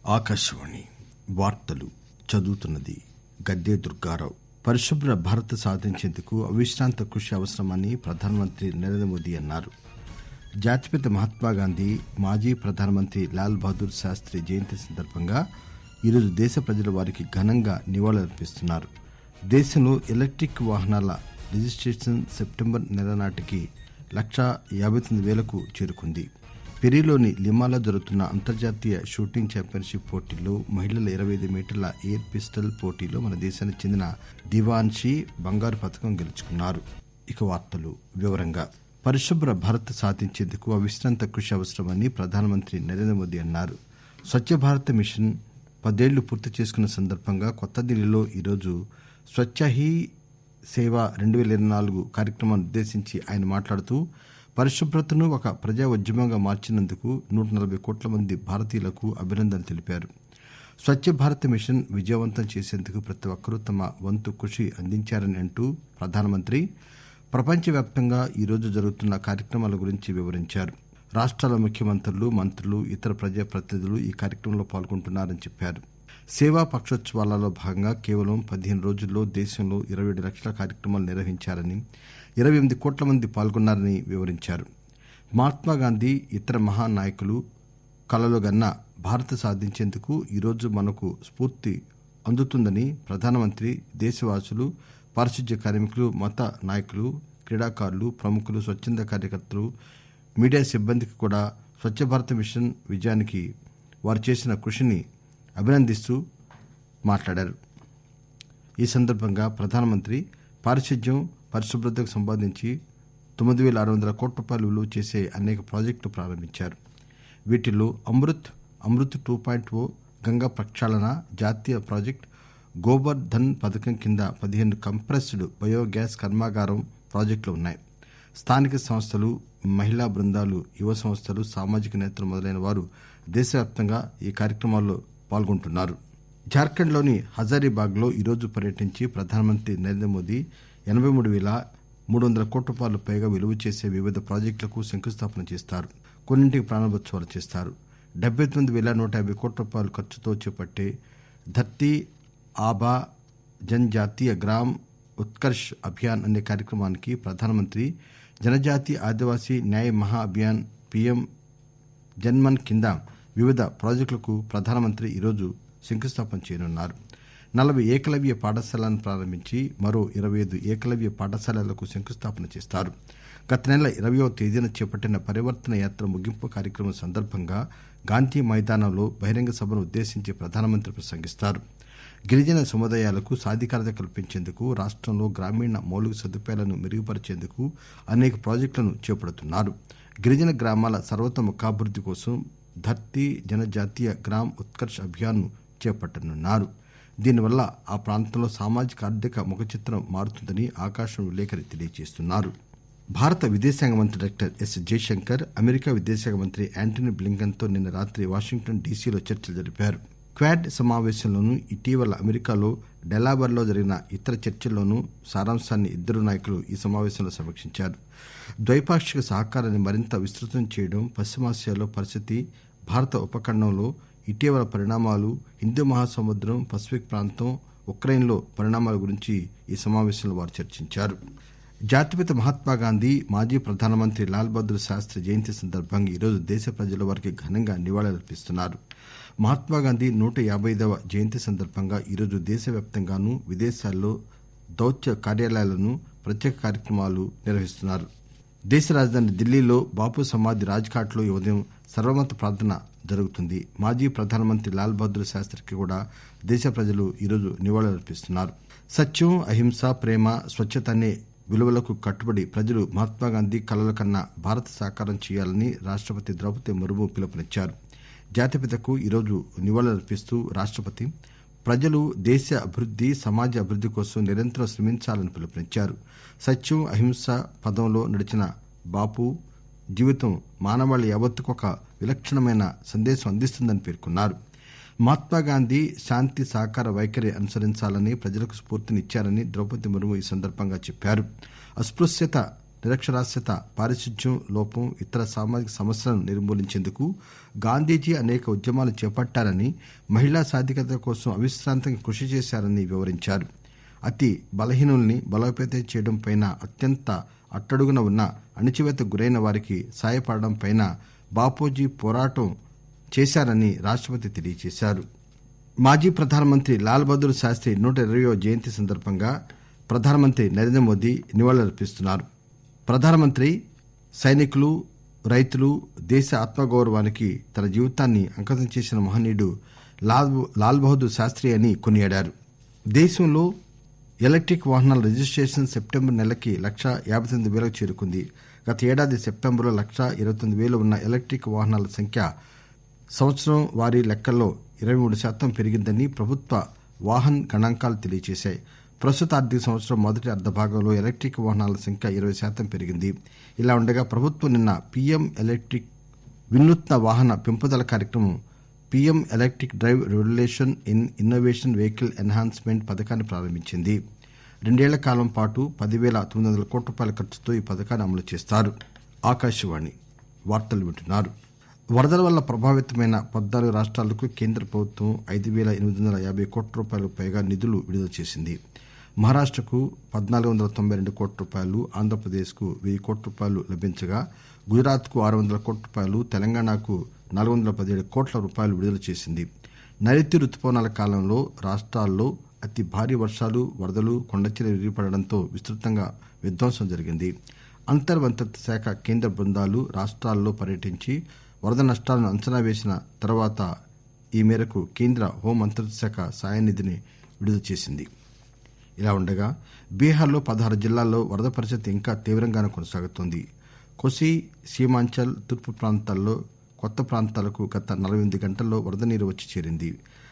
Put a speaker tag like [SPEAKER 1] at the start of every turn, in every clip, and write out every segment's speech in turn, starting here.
[SPEAKER 1] ఆకాశవాణి వార్తలు చదువుతున్నది గద్దే దుర్గారావు పరిశుభ్ర భారత్ సాధించేందుకు అవిశ్రాంత కృషి అవసరమని ప్రధానమంత్రి నరేంద్ర మోదీ అన్నారు జాతిపిత మహాత్మాగాంధీ మాజీ ప్రధానమంత్రి లాల్ బహదూర్ శాస్త్రి జయంతి సందర్భంగా ఈరోజు దేశ ప్రజలు వారికి ఘనంగా నివాళులర్పిస్తున్నారు దేశంలో ఎలక్టిక్ వాహనాల రిజిస్టేషన్ సెప్టెంబర్ నెల నాటికి లక్షా యాబై తొమ్మిది వేలకు చేరుకుంది పెరీలోని లిమాలో జరుగుతున్న అంతర్జాతీయ షూటింగ్ ఛాంపియన్షిప్ పోటీల్లో మహిళల ఇరవై ఐదు మీటర్ల ఎయిర్ పిస్టల్ పోటీలో మన దేశానికి చెందిన దివాన్షీ బంగారు పథకం గెలుచుకున్నారు ఇక వార్తలు వివరంగా పరిశుభ్ర భారత్ సాధించేందుకు అవిశ్రాంత కృషి అవసరమని ప్రధానమంత్రి నరేంద్ర మోదీ అన్నారు స్వచ్ఛ భారత్ మిషన్ పదేళ్లు పూర్తి చేసుకున్న సందర్భంగా కొత్త ఢిల్లీలో ఈరోజు స్వచ్ఛ హీ సేవ రెండు పేల ఇరవై నాలుగు కార్యక్రమాన్ని ఉద్దేశించి ఆయన మాట్లాడుతూ పరిశుభ్రతను ఒక ప్రజా ఉద్యమంగా మార్చినందుకు నూట నలభై కోట్ల మంది భారతీయులకు అభినందనలు తెలిపారు స్వచ్ఛ భారత్ మిషన్ విజయవంతం చేసేందుకు ప్రతి ఒక్కరూ తమ వంతు కృషి అందించారని అంటూ ప్రధానమంత్రి ప్రపంచవ్యాప్తంగా ఈరోజు జరుగుతున్న కార్యక్రమాల గురించి వివరించారు రాష్టాల ముఖ్యమంత్రులు మంత్రులు ఇతర ప్రజాప్రతినిధులు ఈ కార్యక్రమంలో పాల్గొంటున్నారని చెప్పారు సేవా పక్షోత్సవాలలో భాగంగా కేవలం పదిహేను రోజుల్లో దేశంలో ఇరవై ఏడు లక్షల కార్యక్రమాలు నిర్వహించారని ఇరవై ఎనిమిది కోట్ల మంది పాల్గొన్నారని వివరించారు మహాత్మాగాంధీ ఇతర మహానాయకులు కలలుగన్న భారత్ సాధించేందుకు ఈరోజు మనకు స్ఫూర్తి అందుతుందని ప్రధానమంత్రి దేశవాసులు పారిశుద్ధ్య కార్మికులు మత నాయకులు క్రీడాకారులు ప్రముఖులు స్వచ్చంద కార్యకర్తలు మీడియా సిబ్బందికి కూడా స్వచ్ఛ భారత్ మిషన్ విజయానికి వారు చేసిన కృషిని అభినందిస్తూ మాట్లాడారు ఈ సందర్భంగా ప్రధానమంత్రి పారిశుద్ధ్యం పరిశుభ్రతకు సంబంధించి తొమ్మిది పేల ఆరు వందల కోట్ల రూపాయలు విలువ చేసే అనేక ప్రాజెక్టులు ప్రారంభించారు వీటిల్లో Amrut Amrut two point O Ganga ప్రక్షాళన జాతీయ ప్రాజెక్ట్ గోబర్ ధన్ పథకం కింద పదిహేను కంప్రెస్డ్ బయోగ్యాస్ కర్మాగారం ప్రాజెక్టులు ఉన్నాయి స్థానిక సంస్థలు మహిళా బృందాలు యువ సంస్థలు సామాజిక నేతలు మొదలైన వారు దేశవ్యాప్తంగా ఈ కార్యక్రమాల్లో పాల్గొంటున్నారు జార్ఖండ్లోని హజారీబాగ్ లో ఈరోజు పర్యటించి ప్రధానమంత్రి నరేంద్ర మోదీ ఎనబై మూడు పేల మూడు వందల కోట్ల రూపాయలు పైగా విలువ చేసే వివిధ ప్రాజెక్టులకు శంకుస్థాపన చేస్తారు కొన్నింటికి ప్రారంభోత్సవాలు చేస్తారు డెబ్బై తొమ్మిది పేల నూట యాభై కోట్ల రూపాయల ఖర్చుతో చేపట్టే ధర్తీ ఆబా జన్జాతీయ గ్రామ్ ఉత్కర్ష్ అభియాన్ అనే కార్యక్రమానికి ప్రధానమంత్రి జనజాతి ఆదివాసీ న్యాయ మహా అభియాన్ పీఎం జన్మన్ కింద వివిధ ప్రాజెక్టులకు ప్రధానమంత్రి ఈరోజు శంకుస్థాపన చేయనున్నారు నలభై ఏకలవ్య పాఠశాలను ప్రారంభించి మరో ఇరవై ఐదు ఏకలవ్య పాఠశాలలకు శంకుస్థాపన చేస్తారు గత నెల ఇరవయో తేదీన చేపట్టిన పరివర్తన యాత్ర ముగింపు కార్యక్రమం సందర్భంగా గాంధీ మైదానంలో బహిరంగ సభను ఉద్దేశించి ప్రధానమంత్రి ప్రసంగిస్తారు గిరిజన సముదాయాలకు సాధికారత కల్పించేందుకు రాష్టంలో గ్రామీణ మౌలిక సదుపాయాలను మెరుగుపరిచేందుకు అనేక ప్రాజెక్టులను చేపడుతున్నారు గిరిజన గ్రామాల సర్వతోముఖాభివృద్ది కోసం ధర్తీ జనజాతీయ గ్రామ్ ఉత్కర్ష్ అభియాన్ ను చేపట్టనున్నారు దీనివల్ల ఆ ప్రాంతంలో సామాజిక ఆర్థిక ముఖచిత్రం మారుతుందని ఆకాశవాణి విలేకరి తెలియజేస్తున్నారు భారత విదేశాంగ మంత్రి డాక్టర్ ఎస్ జయశంకర్ అమెరికా విదేశాంగ మంత్రి యాంటనీ బ్లింకన్ తో నిన్న రాత్రి వాషింగ్టన్ డీసీలో చర్చలు జరిపారు క్వాడ్ సమావేశంలోనూ ఇటీవల అమెరికాలో డెలావర్ లో జరిగిన ఇతర చర్చల్లోనూ సారాంశాన్ని ఇద్దరు నాయకులు ఈ సమావేశంలో సమీక్షించారు ద్వైపాక్షిక సహకారాన్ని మరింత విస్తృతం చేయడం పశ్చిమాసియాలో పరిస్థితి భారత ఉపఖండంలో ఇటీవల పరిణామాలు హిందూ మహాసముద్రం పసిఫిక్ ప్రాంతం ఉక్రెయిన్లో పరిణామాల గురించి ఈ సమావేశంలో వారు చర్చించారు జాతిపిత మహాత్మాగాంధీ మాజీ ప్రధానమంత్రి లాల్ బహదూర్ శాస్త్రి జయంతి సందర్భంగా ఈరోజు దేశ ప్రజలు వారికి ఘనంగా నివాళులర్పిస్తున్నారు మహాత్మాగాంధీ నూట యాబై ఐదవ జయంతి సందర్భంగా ఈరోజు దేశవ్యాప్తంగానూ విదేశాల్లో దౌత్య కార్యాలయాలను ప్రత్యేక కార్యక్రమాలు నిర్వహిస్తున్నారు దేశ రాజధాని ఢిల్లీలో బాపు సమాధి రాజ్ఘాట్ లో ఈ ఉదయం సర్వమత ప్రార్థన జరుగుతుంది మాజీ ప్రధానమంత్రి లాల్ బహదూర్ శాస్త్రికి కూడా దేశ ప్రజలు ఈరోజు నివాళులర్పిస్తున్నారు సత్యం అహింస ప్రేమ స్వచ్ఛత అనే విలువలకు కట్టుబడి ప్రజలు మహాత్మాగాంధీ కలల కన్నా భారత సాకారం చేయాలని రాష్టపతి ద్రౌపది ముర్ము పిలుపునిచ్చారు జాతిపితకు ఈరోజు నివాళులర్పిస్తూ రాష్టపతి ప్రజలు దేశ అభివృద్ది సమాజ అభివృద్ది కోసం నిరంతరం శ్రమించాలని పిలుపునిచ్చారు సత్యం అహింస పదంలో నడిచిన బాపు జీవితం మానవాళి యావత్తుకు ఒక విలక్షణమైన సందేశం అందిస్తుందని పేర్కొన్నారు మహాత్మాగాంధీ శాంతి సహకార వైఖరి అనుసరించాలని ప్రజలకు స్ఫూర్తినిచ్చారని ద్రౌపది ముర్ము ఈ సందర్భంగా చెప్పారు అస్పృశ్యత నిరక్షరాస్యత పారిశుధ్యం లోపం ఇతర సామాజిక సమస్యలను నిర్మూలించేందుకు గాంధీజీ అనేక ఉద్యమాలు చేపట్టారని మహిళా సాధికారత కోసం అవిశ్రాంతంగా కృషి చేశారని వివరించారు అతి బలహీనుల్ని బలోపేతం చేయడం పైన అత్యంత అట్టడుగున ఉన్న అణిచివేతకు గురైన వారికి సాయపడడం పైన బాపూజీ పోరాటం చేశారని రాష్టపతి తెలియజేశారు మాజీ ప్రధానమంత్రి లాల్ బహదూర్ శాస్త్రి నూట ఇరవయో జయంతి సందర్భంగా ప్రధానమంత్రి నరేంద్ర మోదీ నివాళులర్పిస్తున్నారు ప్రధానమంత్రి సైనికులు రైతులు దేశ ఆత్మగౌరవానికి తన జీవితాన్ని అంకితం చేసిన మహనీయుడు లాల్ లాల్ బహదూర్ శాస్త్రి అని కొనియాడారు దేశంలో ఎలక్టిక్ వాహనాల రిజిస్టేషన్ సెప్టెంబర్ నెలకి లక్ష యాబై తొమ్మిది వేలకు చేరుకుంది గత ఏడాది సెప్టెంబర్లో లక్ష ఇరవై తొమ్మిది వేలు ఉన్న ఎలక్టిక్ వాహనాల సంఖ్య సంవత్సరం వారీ లెక్కల్లో ఇరవై మూడు శాతం పెరిగిందని ప్రభుత్వ వాహన్ గణాంకాలు తెలియజేశాయి ప్రస్తుత ఆర్థిక సంవత్సరం మొదటి అర్ధభాగంలో ఎలక్టిక్ వాహనాల సంఖ్య ఇరవై శాతం పెరిగింది ఇలా ఉండగా ప్రభుత్వం నిన్న పీఎం ఎలక్టిక్ వినూత్న వాహన పెంపుదల కార్యక్రమం PM electric drive regulation in innovation vehicle enhancement పథకాన్ని ప్రారంభించింది రెండేళ్ల కాలం పాటు పదివేల తొమ్మిది వందల కోట్ల రూపాయల ఖర్చుతో ఈ పథకాన్ని అమలు చేస్తారు ఆకాశవాణి వార్తలు వింటున్నారు వరదల వల్ల ప్రభావితమైన పద్నాలుగు రాష్ట్రాలకు కేంద్ర ప్రభుత్వం ఐదు వేల ఎనిమిది వందల యాభై కోట్ల రూపాయలకు పైగా నిధులు విడుదల చేసింది మహారాష్టకు పద్నాలుగు వందల తొంభై రెండు కోట్ల రూపాయలు ఆంధ్రప్రదేశ్కు వెయ్యి కోట్ల రూపాయలు లభించగా గుజరాత్కు ఆరు వందల కోట్ల రూపాయలు తెలంగాణకు నాలుగు వందల పదిహేడు కోట్ల రూపాయలు విడుదల చేసింది నైరుతి రుతుపవనాల కాలంలో రాష్ట్రాల్లో అతి భారీ వర్షాలు వరదలు కొండచర్యలు విరిగిపడడంతో విస్తృతంగా విధ్వంసం జరిగింది అంతర్మంత్రిత్వ శాఖ కేంద్ర బృందాలు రాష్ట్రాల్లో పర్యటించి వరద నష్టాలను అంచనా వేసిన తర్వాత ఈ మేరకు కేంద్ర హోం మంత్రిత్వ శాఖ సాయనిధిని విడుదల చేసింది ఇలా ఉండగా బీహార్లో పదహారు జిల్లాల్లో వరద పరిస్థితి ఇంకా తీవ్రంగానే కొనసాగుతోంది కొసి సీమాంచల్ తూర్పు ప్రాంతాల్లో కొత్త ప్రాంతాలకు గత నలభై ఎనిమిది గంటల్లో వరద నీరు వచ్చి చేరింది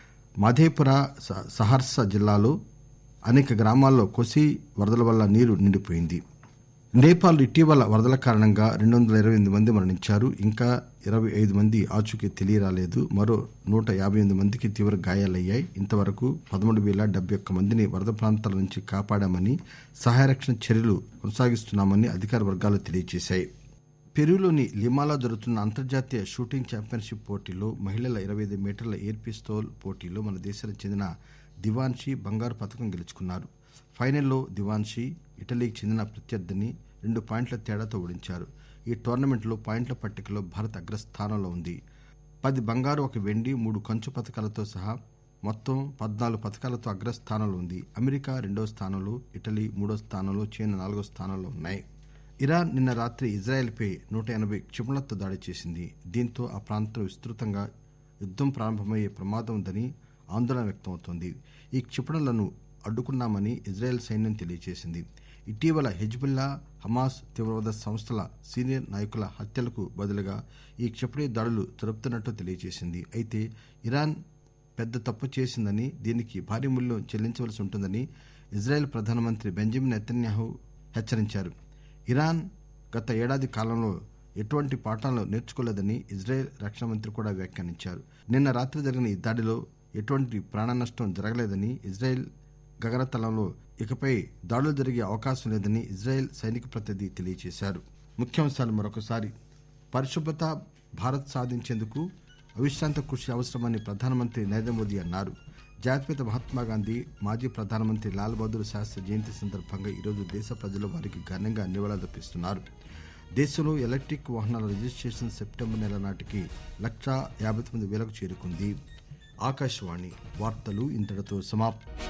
[SPEAKER 1] మాధేపుర సహర్సా జిల్లాలో అనేక గ్రామాల్లో కొసి వరదల వల్ల నీరు నిండిపోయింది నేపాల్ ఇటీవల వరదల కారణంగా రెండు వందల ఇరవై ఎనిమిది మంది మరణించారు ఇంకా ఇరవై ఐదు మంది ఆచూకీ తెలియరాలేదు మరో నూట యాభై ఎనిమిది మందికి తీవ్ర గాయాలయ్యాయి ఇంతవరకు పదమూడు వేల డెబ్బై ఒక్క మందిని వరద ప్రాంతాల నుంచి కాపాడామని సహాయ రక్షణ చర్యలు కొనసాగిస్తున్నామని అధికార వర్గాలు తెలియజేశాయి పెరూలోని లిమాలో జరుగుతున్న అంతర్జాతీయ షూటింగ్ ఛాంపియన్షిప్ పోటీలో మహిళల ఇరవై ఐదు మీటర్ల ఎయిర్ పిస్తోల్ పోటీలో మన దేశానికి చెందిన దివాన్షి బంగారు పథకం గెలుచుకున్నారు ఫైనల్లో దివాన్షి ఇటలీకి చెందిన ప్రత్యర్థిని రెండు పాయింట్ల తేడాతో ఓడించారు ఈ టోర్నమెంట్లో పాయింట్ల పట్టికలో భారత్ అగ్రస్థానంలో ఉంది పది బంగారు ఒక వెండి మూడు కంచు పథకాలతో సహా మొత్తం పద్నాలుగు పథకాలతో అగ్రస్థానంలో ఉంది అమెరికా రెండో స్థానంలో ఇటలీ మూడో స్థానంలో చైనా నాలుగో స్థానంలో ఉన్నాయి ఇరాన్ నిన్న రాత్రి ఇజ్రాయెల్పై నూట ఎనభై క్షిపణులతో దాడి చేసింది దీంతో ఆ ప్రాంతంలో విస్తృతంగా యుద్దం ప్రారంభమయ్యే ప్రమాదం ఉందని ఆందోళన వ్యక్తమవుతోంది ఈ క్షిపణులను అడ్డుకున్నామని ఇజ్రాయెల్ సైన్యం తెలియజేసింది ఇటీవల హెజ్బుల్లా హమాస్ తీవ్రవాద సంస్థల సీనియర్ నాయకుల హత్యలకు బదులుగా ఈ క్షిపణి దాడులు జరుపుతున్నట్టు తెలియజేసింది అయితే ఇరాన్ పెద్ద తప్పు చేసిందని దీనికి భారీ మూల్యం చెల్లించవలసి ఉంటుందని ఇజ్రాయెల్ ప్రధానమంత్రి బెంజమిన్ నెతన్యాహు హెచ్చరించారు ఇరాన్ గత ఏడాది కాలంలో ఎటువంటి పాఠాలను నేర్చుకోలేదని ఇజ్రాయెల్ రక్షణ మంత్రి కూడా వ్యాఖ్యానించారు నిన్న రాత్రి జరిగిన ఈ దాడిలో ఎటువంటి ప్రాణ నష్టం జరగలేదని ఇజ్రాయెల్ గగనతలంలో ఇకపై దాడులు జరిగే అవకాశం లేదని ఇజ్రాయెల్ సైనిక ప్రతినిధి తెలియజేశారు ముఖ్యాంశాలు మరొకసారి పరిశుభ్రత భారత్ సాధించేందుకు అవిశ్రాంత కృషి అవసరమని ప్రధానమంత్రి నరేంద్ర మోదీ అన్నారు జాతిపిత మహాత్మాగాంధీ మాజీ ప్రధానమంత్రి లాల్ బహదూర్ శాస్త్రి జయంతి సందర్భంగా ఈరోజు దేశ ప్రజలు వారికి ఘనంగా నివాళులర్పిస్తున్నారు దేశంలో ఎలక్ట్రిక్ వాహనాల రిజిస్ట్రేషన్ సెప్టెంబర్ నెల నాటికి లక్షా యాభై తొమ్మిది వేలకు చేరుకుంది ఆకాశవాణి వార్తలు ఇంతటితో సమాప్తం